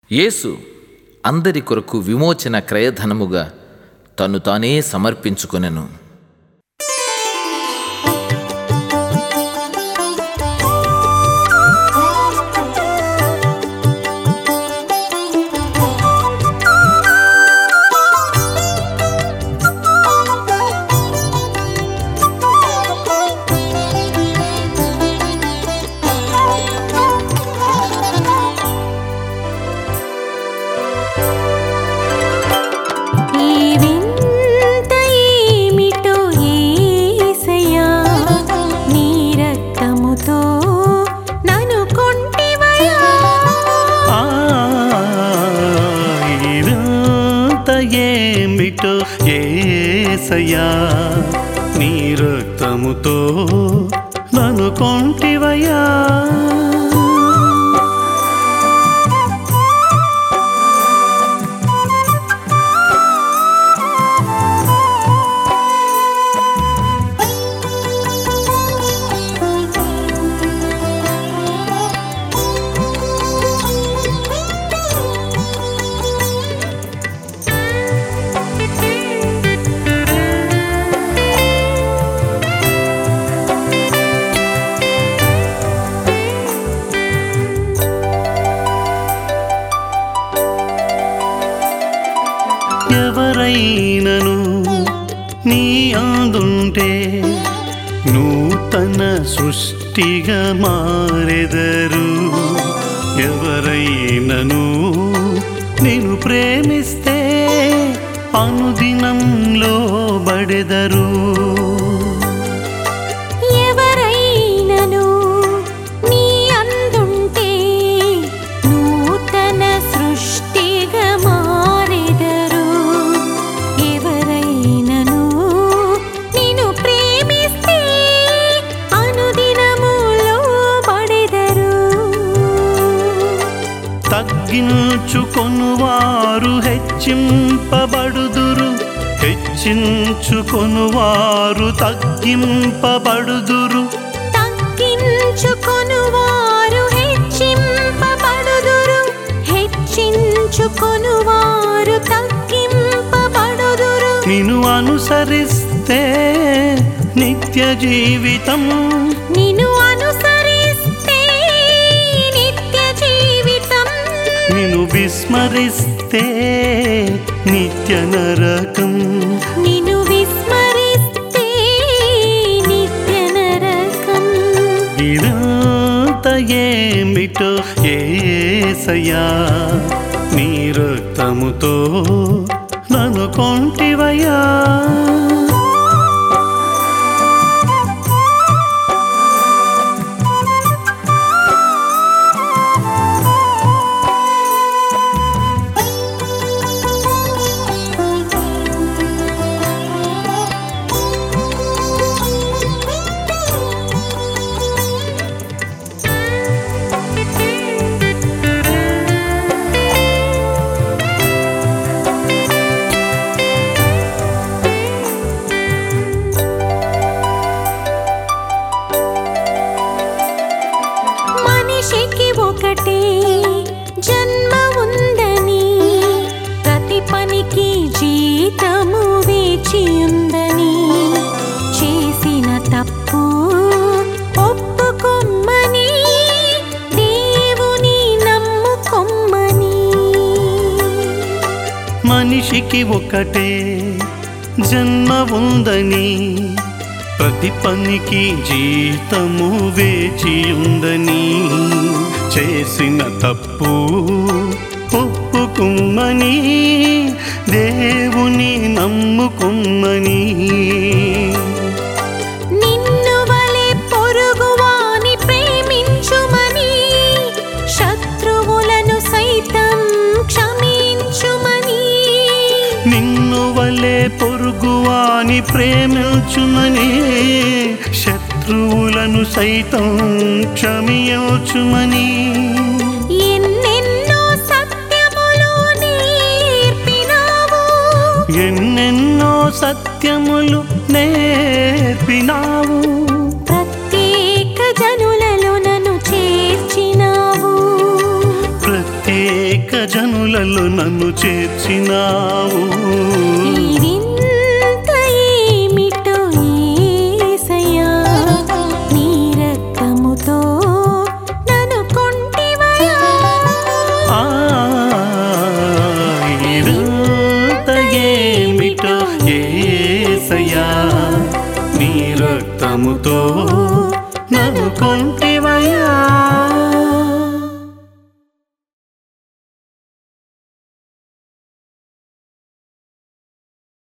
యేసు అందరి కొరకు విమోచన క్రయధనముగా తను తానే సమర్పించుకొనెను ఈ వింత ఏమిటో యేసయ్యా నీ రక్తముతో నన్ను కొంటివయా ఆ, ఇదంత ఏమిటో ఏసయ్యా నీ రక్తముతో నన్ను కొంటివయ్యా ఎవరైనను నీ అందుంటే నూతన సృష్టిగా మారెదరు ఎవరైనను నేను ప్రేమిస్తే అనుదినంలో బడెదరు ఎవరైనను నీ అందుంటే నూతన సృష్టిగా మారెదరు ఎవరైనను నిన్ను ప్రేమిస్తే అనుదినములో పడెదరు తగ్గించుకొనువారు హెచ్చింపబడుదురు హెచ్చించుకొనువారు తగ్గింపబడుదురు తగ్గించుకొనువారు హెచ్చింపబడుదురు హెచ్చించుకొనువారు తగ్గింపబడుదురు నిన్ను అనుసరిస్తే నిత్య జీవితం నిన్ను అనుసరిస్తే నిత్య జీవితం నిన్ను విస్మరిస్తే నిత్య నరకం నిన్ను విస్మరిస్తే నిత్య నరకం ఇదంత ఏమిటో ఏసయ్యా నీ రక్తముతో నన్ను కొంటివయ్యా మనిషికి ఒకటే జన్మ ఉందని ప్రతి పనికి జీతము వేచి ఉందని చేసిన తప్పు ఒప్పుకొమ్మని దేవుని నమ్ముకొమ్మని మనిషికి ఒకటే జన్మ ఉందని ప్రతి పనికి జీతము వేచి ఉందని చేసిన తప్పు ఒప్పుకుమ్మని దేవుని నమ్ముకుమ్మని నిన్ను వలె పొరుగువాని ప్రేమించుమని శత్రువులను సైతం క్షమించుమని నిన్ను వలె పొరుగువాని ప్రేమించుమని శత్రువులను సైతం క్షమించుమని ఎన్నెన్నో సత్యములు నేర్పినావు ఎన్నెన్నో సత్యములు నేర్పినావు ప్రత్యేక జనులలో నన్ను చేర్చినావు ప్రత్యేక జనులలో నన్ను చేర్చినావు ఇదింత ఏమిటో యేసయ్యా, నీ రక్తముతో నన్ను కొంటివయా. ఆ, ఇదంత ఏమిటో ఏసయ్యా నీ రక్తముతో నన్ను కొంటివయ్యా